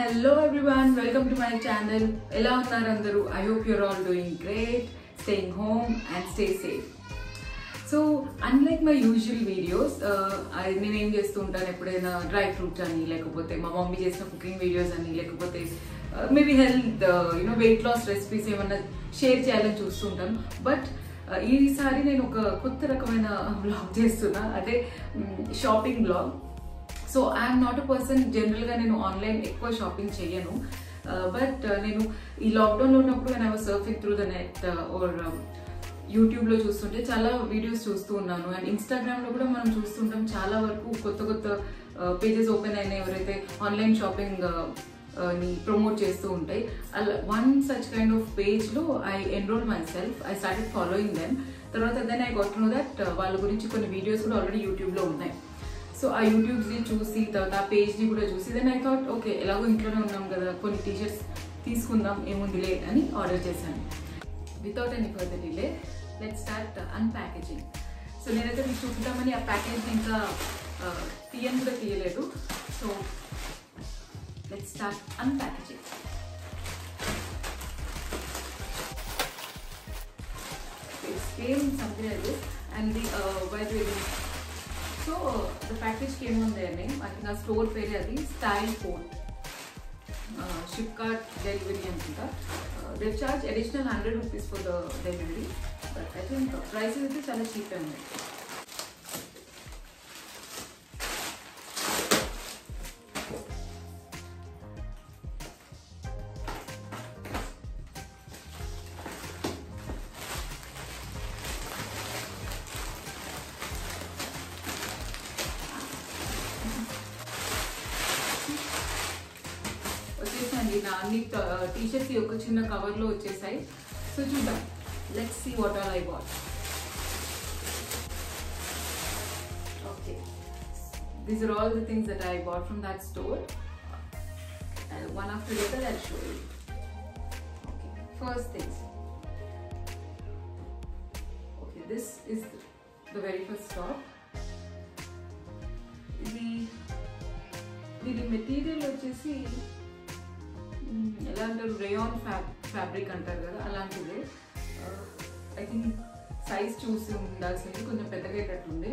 Hello everyone welcome to my channel ఎలా ఉన్నారు అందరూ I hope you're all doing great staying home and stay safe so unlike my usual videos నేను ఏం చేస్తూ ఉంటాను ఎప్పుడైనా డ్రై ఫ్రూట్స్ అని లేకపోతే మా మమ్మీ చేసిన కుకింగ్ వీడియోస్ అని లేకపోతే maybe health you know weight loss recipes ఏమన్నా షేర్ చేయాలని చూస్తూ ఉంటాను బట్ ఈసారి నేను ఒక కొత్త రకమైన బ్లాగ్ చేస్తున్నా అదే shopping blog so I'm not a person జనరల్గా నేను ఆన్లైన్ ఎక్కువ షాపింగ్ చేయను బట్ నేను ఈ లాక్డౌన్లో ఉన్నప్పుడు నేను I surfing through the net or యూట్యూబ్లో చూస్తుంటే చాలా వీడియోస్ చూస్తూ ఉన్నాను అండ్ ఇన్స్టాగ్రామ్లో కూడా మనం చూస్తుంటాం చాలా వరకు కొత్త కొత్త పేజెస్ ఓపెన్ అయిన ఎవరైతే ఆన్లైన్ షాపింగ్ ని ప్రమోట్ చేస్తూ ఉంటాయి అలా వన్ సచ్ కైండ్ ఆఫ్ పేజ్లో I enrol myself I started following them తర్వాత then I got know that వాళ్ళ గురించి కొన్ని వీడియోస్ కూడా ఆల్రెడీ యూట్యూబ్లో ఉన్నాయి సో ఆ యూట్యూబ్స్ని చూసి తర్వాత ఆ పేజ్ని కూడా చూసి దెన్ ఐ థాట్ ఓకే ఎలాగో ఇంట్లోనే ఉన్నాం కదా కొన్ని టీషర్ట్స్ తీసుకుందాం ఏముందిలే అని ఆర్డర్ చేశాను without any further delay let start unpackaging so నేనైతే మీకు చూపుతామని ఆ ప్యాకేజ్ ఇంకా తీయని కూడా తీయలేదు so let start unpackaging came something like this and the uh, by the way so the package came on their name I think ఆ store పేరు అది style phone ship cart delivery అనుకుంటా they charge additional hundred rupees for the delivery but I think prices అయితే చాలా cheap ఉన్నాయి వచ్చేసండి నా అన్ని టీషర్ట్స్ ఒక చిన్న కవర్లో వచ్చేసాయి సో చూద్దాం let's see what all I what okay these are all the things that I bought from that store one after the other I show you okay first things okay this is the very first stop ఇది దీని material వచ్చేసి ఎలా అంటారు rayon fab fabric అంటారు కదా అలాంటిదే I think size చూసి ఉండాల్సింది కొంచెం పెద్దగా అయ్యేటట్టుంది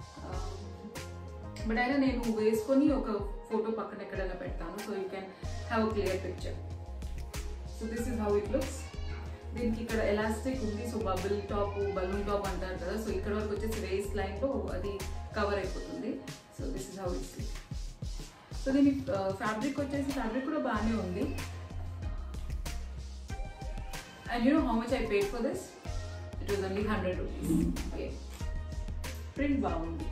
బట్ అయినా నేను వేసుకొని ఒక ఫోటో పక్కన ఎక్కడైనా పెడతాను so you can have a clear picture so this is how it looks దీనికి ఇక్కడ ఎలాస్టిక్ ఉంది so bubble top balloon top అంటారు కదా సో ఇక్కడ వరకు వచ్చేసి వేస్ట్ లైన్లో అది కవర్ అయిపోతుంది so this is how it's so దీని ఫ్యాబ్రిక్ వచ్చేసి ఫ్యాబ్రిక్ కూడా బాగానే ఉంది and you know how much I paid for this it was only hundred rupees okay print బాగుంది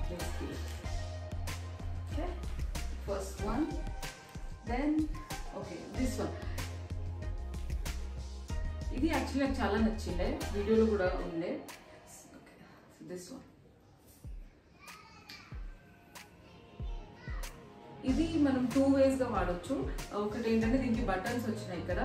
okay first one then okay this one ఇది actually నాకు చాలా నచ్చిండే వీడియోలో కూడా ఉండే ఓకే దిస్ వన్ ఇది మనం టూ వేస్గా వాడచ్చు ఒకటి ఏంటంటే దీనికి బటన్స్ వచ్చినాయి ఇక్కడ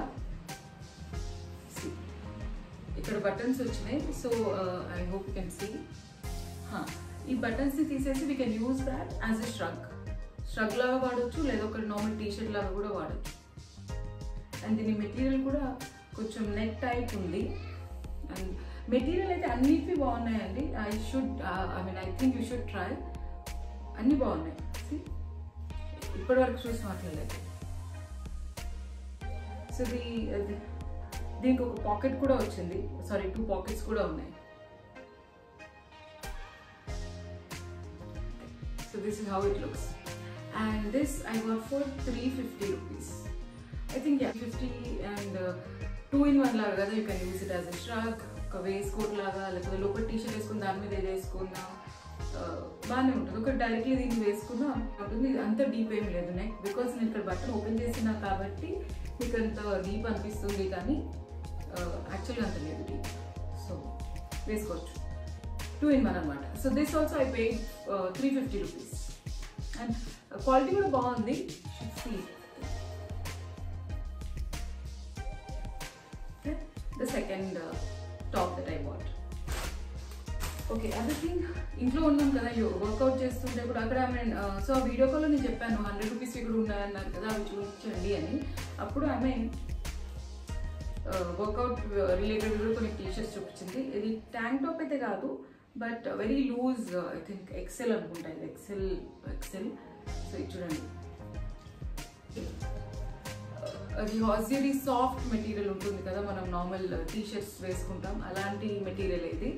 ఇక్కడ బటన్స్ వచ్చినాయి so I hope you can see ఈ బటన్స్ని తీసేసి we can use that as a shrug shrug లాగా వాడచ్చు లేదా ఒక నార్మల్ టీషర్ట్ లాగా కూడా వాడచ్చు అండ్ దీని మెటీరియల్ కూడా కొంచెం నెట్ టైప్ ఉంది అండ్ మెటీరియల్ అయితే అన్నిటివి బాగున్నాయండి I should I mean I think you should try అన్నీ బాగున్నాయి ఇప్పటి వరకు చూసి మాట్లాడలేదు సో ది దీనికి ఒక పాకెట్ కూడా వచ్చింది సారీ టూ పాకెట్స్ కూడా ఉన్నాయి so this is how it looks and this I what for three fifty rupees I think fifty and two in one లాగా కదా you can use it as a shrug ఒక వేస్ coat లాగా లేకపోతే లోపల T shirt వేసుకుని దాని మీద ఏది వేసుకున్నా బాగానే ఉంటుంది ఒక డైరెక్ట్లీ దీన్ని వేసుకున్నా ఉంటుంది అంత డీప్ ఏం లేదు నెక్ బికాస్ నేను ఇక్కడ బట్టన్ ఓపెన్ చేసినా కాబట్టి మీకు అంత డీప్ అనిపిస్తుంది కానీ యాక్చువల్గా అంత లేదు డీప్ సో వేసుకోవచ్చు టూ ఇన్ వన్ అనమాట so this also I pay three fifty rupees and quality కూడా బాగుంది see the second top that I what okay other thing ఇంట్లో ఉన్నాం కదా వర్కౌట్ చేస్తుంటే కూడా అక్కడ ఆమె సో ఆ వీడియో కాల్లో నేను చెప్పాను హండ్రెడ్ రూపీస్ ఇక్కడ ఉన్నాయన్నారు కదా అవి చూపించండి అని అప్పుడు ఆమె వర్కౌట్ రిలేటెడ్ కూడా కొన్ని టీషర్ట్స్ చూపించింది ఇది ట్యాంక్ టాప్ అయితే కాదు but very loose I think XL అనుకుంటా ఇది ఎక్సెల్ ఎక్సెల్ సో ఇది చూడండి అది హాజియరీ సాఫ్ట్ మెటీరియల్ ఉంటుంది కదా మనం నార్మల్ టీ షర్ట్స్ వేసుకుంటాం అలాంటి మెటీరియల్ ఇది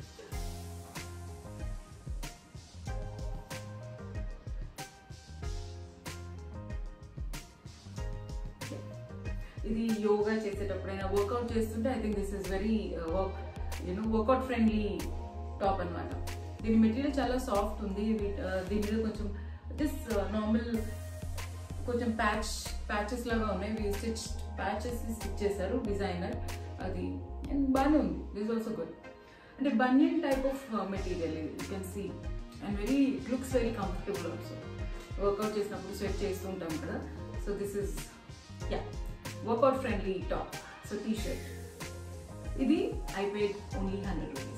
ఇది యోగా చేసేటప్పుడైనా వర్కౌట్ చేస్తుంటే I think this is very work you know workout friendly top అనమాట దీని మెటీరియల్ చాలా సాఫ్ట్ ఉంది వీ- uh, దీని మీద కొంచెం జస్ట్ నార్మల్ కొంచెం ప్యాచ్ ప్యాచెస్ లాగా ఉన్నాయి వీ స్టిచ్ ప్యాచెస్ స్టిచ్ చేశారు డిజైనర్ అది అండ్ బాగానే ఉంది దిస్ ఆల్సో గుడ్ అంటే బనియన్ టైప్ ఆఫ్ మెటీరియల్ ఇది you can see and very looks very comfortable also workout చేసినప్పుడు స్వెట్ చేస్తూ ఉంటాం కదా so this is ya workout friendly top so T shirt ఇది I paid only hundred rupees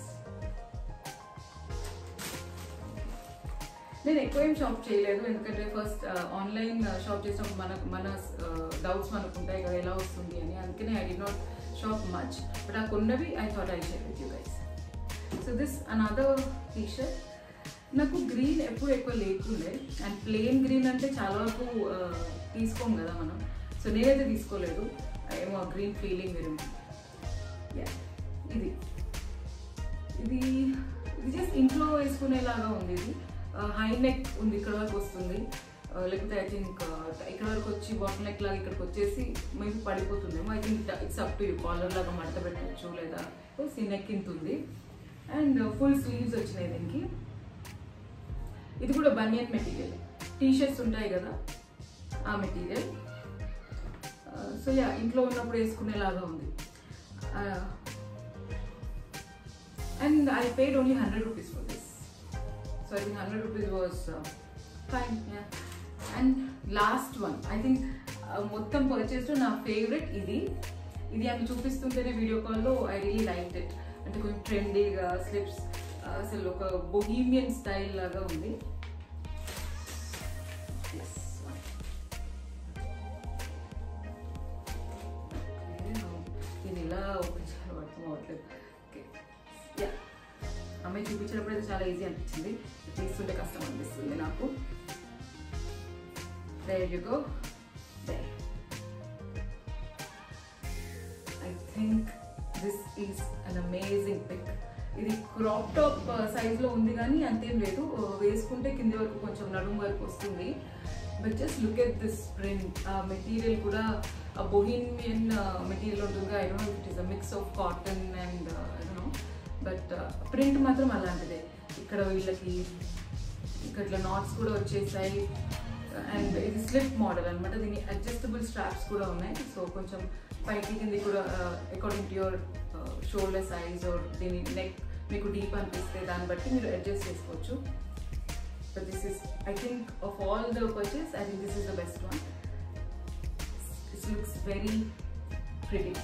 నేను ఎక్కువ ఏం షాప్ చేయలేదు ఎందుకంటే ఫస్ట్ ఆన్లైన్ షాప్ చేసినప్పుడు మన మన డౌట్స్ మనకు ఉంటాయి కదా ఎలా వస్తుంది అని అందుకనే I did not shop much but ఆ కొన్నవి I thought I share with you guys so this another T shirt నాకు గ్రీన్ ఎప్పుడు ఎక్కువ లేకుండే అండ్ ప్లెయిన్ గ్రీన్ అంటే చాలా వరకు uh, తీసుకోం కదా మనం సో నేనైతే తీసుకోలేదు ఏమో గ్రీన్ ఫీలింగ్ వేరు యా ఇది ఇది ఇది జస్ట్ ఇంట్లో వేసుకునేలాగా ఉంది ఇది హై నెక్ ఉంది ఇక్కడ వరకు వస్తుంది Uh, లేకపోతే ఐ థింక్ ఇక్కడ వరకు వచ్చి బాటల్ నెక్ లాగా ఇక్కడికి వచ్చేసి మేబీ పడిపోతుందేమో I think it's up to you collar లాగా మడత పెట్టవచ్చు లేదా సీ నెక్ ఇంత ఉంది అండ్ ఫుల్ స్లీవ్స్ వచ్చినాయి దీనికి ఇది కూడా బనియన్ మెటీరియల్ టీ షర్ట్స్ ఉంటాయి కదా ఆ మెటీరియల్ సో యా ఇంట్లో ఉన్నప్పుడు వేసుకునేలాగా ఉంది and I paid only hundred rupees for this so I think hundred rupees was fine and last one I think మొత్తం పర్చేస్ నా ఫేవరెట్ ఇది ఇది ఆమె చూపిస్తుంటేనే వీడియో కాల్లో ఐ రియలీ లైక్ ఇట్ అంటే కొంచెం ట్రెండీగా స్లిప్స్ అసలు ఒక బొహీమియన్ స్టైల్ లాగా ఉంది This one. దీన్ని ఇలా ఓపెన్ చేయాలి అర్థం అవ్వట్లేదు ఓకే యా అమ్మాయి చూపించినప్పుడు అయితే చాలా ఈజీ అనిపించింది తీస్తుంటే కష్టం అనిపిస్తుంది నాకు there you go there I think this is an amazing pic ఇది క్రాప్ టాప్ సైజ్లో ఉంది కానీ అంతేం లేదు Uh, వేసుకుంటే కింది వరకు కొంచెం నడుము వరకు వస్తుంది but just look at this print ఆ మెటీరియల్ కూడా ఆ బొహీమియన్ మెటీరియల్ ఉంటుంది I don't it is a mix of cotton and no but print మాత్రం అలాంటిదే ఇక్కడ వీళ్ళకి ఇక్కడ ఇట్లా నాట్స్ కూడా వచ్చేసాయి అండ్ ఇది స్లిప్ మోడల్ అనమాట దీని అడ్జస్టబుల్ స్ట్రాప్స్ కూడా ఉన్నాయి సో కొంచెం పైకి కింది కూడా according to your shoulder size or దీని నెక్ మీకు డీప్ అనిపిస్తే దాన్ని బట్టి మీరు అడ్జస్ట్ చేసుకోవచ్చు but this is I think of all the purchase I think this is the best one this looks very pretty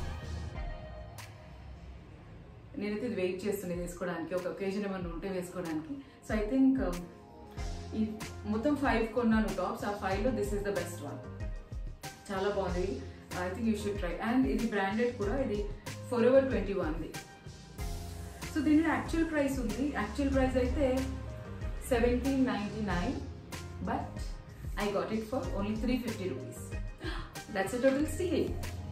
నేనైతే ఇది వెయిట్ చేస్తున్నాను వేసుకోవడానికి ఒక ఒకేజన్ ఏమైనా ఉంటే వేసుకోవడానికి సో ఐ థింక్ ఈ మొత్తం ఫైవ్ కొన్నాను టాప్స్ ఆ ఫైవ్లో this is the best one చాలా బాగుంది I think you should try and ఇది బ్రాండెడ్ కూడా ఇది ఫర్ ఎవర్ ట్వంటీ వన్ది సో దీని యాక్చువల్ ప్రైస్ ఉంది యాక్చువల్ ప్రైస్ అయితే seventeen ninety nine but I got it for only three fifty rupees that's a total steal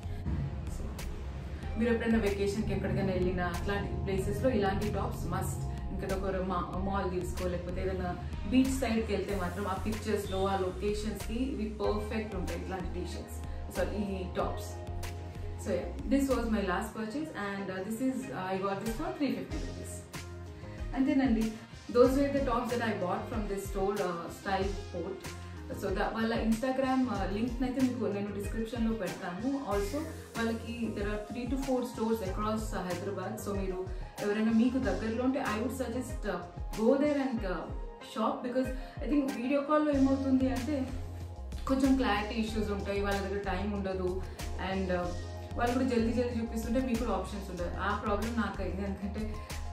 మీరు ఎప్పుడైనా వెకేషన్కి ఎక్కడికైనా వెళ్ళినా అట్లాంటి ప్లేసెస్లో ఇలాంటి టాప్స్ మస్ట్ ఇంకా ఒక మాల్ తీసుకో లేకపోతే ఏదైనా బీచ్ సైడ్కి వెళ్తే మాత్రం ఆ పిక్చర్స్లో ఆ లొకేషన్స్కి ఇవి పర్ఫెక్ట్ ఉంటాయి ఇట్లాంటి టీ షర్ట్స్ సారీ ఈ tops so this was my last purchase and this is I got this for three fifty rupees అంతేనండి those were the tops that I bought from this store style port so దా వాళ్ళ Instagram link అయితే మీకు నేను డిస్క్రిప్షన్లో పెడతాను also వాళ్ళకి there are three to four stores across Hyderabad so మీరు ఎవరైనా మీకు దగ్గరలో ఉంటే I would suggest go there and shop because I think video కాల్లో ఏమవుతుంది అంటే కొంచెం క్లారిటీ ఇష్యూస్ ఉంటాయి వాళ్ళ దగ్గర టైం ఉండదు అండ్ వాళ్ళు కూడా జల్దీ జల్దీ చూపిస్తుంటే మీకు కూడా ఆప్షన్స్ ఉండదు ఆ ప్రాబ్లం నాకు అయింది ఎందుకంటే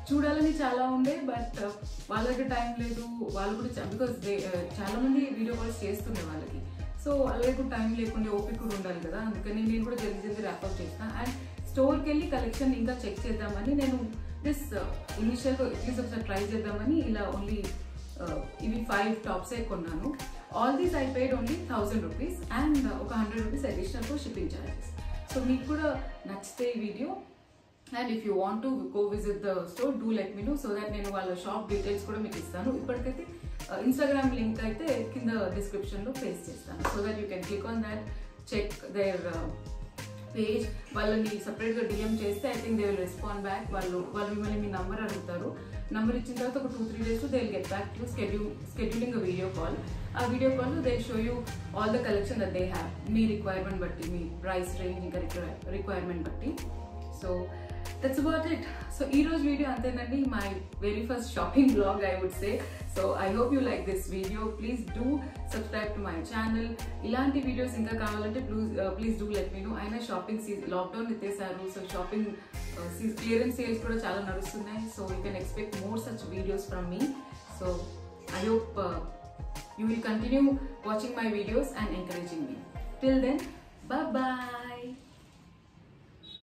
చూడాలని చాలా ఉండే బట్ వాళ్ళ దగ్గర టైం లేదు వాళ్ళు కూడా బికాస్ చాలా మంది వీడియో కాల్స్ చేస్తుండే వాళ్ళకి సో వాళ్ళ దగ్గర టైం లేకుండా ఓపిక కూడా ఉండాలి కదా అందుకని నేను కూడా జల్దీ జల్దీ ర్యాప్అప్ చేసిన అండ్ స్టోర్కి వెళ్ళి కలెక్షన్ ఇంకా చెక్ చేద్దామని నేను దిస్ ఇనిషియల్గా అట్లీస్ట్ ఒకసారి ట్రై చేద్దామని ఇలా ఓన్లీ ఇవి ఫైవ్ టాప్సే కొన్నాను all these I paid only thousand rupees and ఒక hundred rupees additional for shipping charges so మీకు కూడా నచ్చితే ఈ video and if you want to go visit the store do let me know so that నేను వాళ్ళ shop details కూడా మీకు ఇస్తాను ఇప్పటికైతే ఇన్స్టాగ్రామ్ లింక్ అయితే కింద డిస్క్రిప్షన్లో పేస్ట్ చేస్తాను so that you can click on that check there page వాళ్ళని సపరేట్గా డిఎం చేస్తే I think they will respond back వాళ్ళు వాళ్ళు మిమ్మల్ని మీ నంబర్ అడుగుతారు నంబర్ ఇచ్చిన తర్వాత ఒక two three days they will get back to schedule scheduling video call ఆ video call they show you all the collection that they have మీ requirement బట్టి మీ ప్రైస్ రేంజ్ ఇంకా రిక్వైర్మెంట్ బట్టి so that's about it so ఈ రోజు video అంతేనండి my very first shopping blog I would say so I hope you like this video please do subscribe to my channel ఇలాంటి videos ఇంకా కావాలంటే please please do let me know అయినా shopping cease lockdown ఎత్తేసారు so shopping clearance sales కూడా చాలా నడుస్తున్నాయి so you can expect more such videos from me so I hope you will continue watching my videos and encouraging me till then bye bye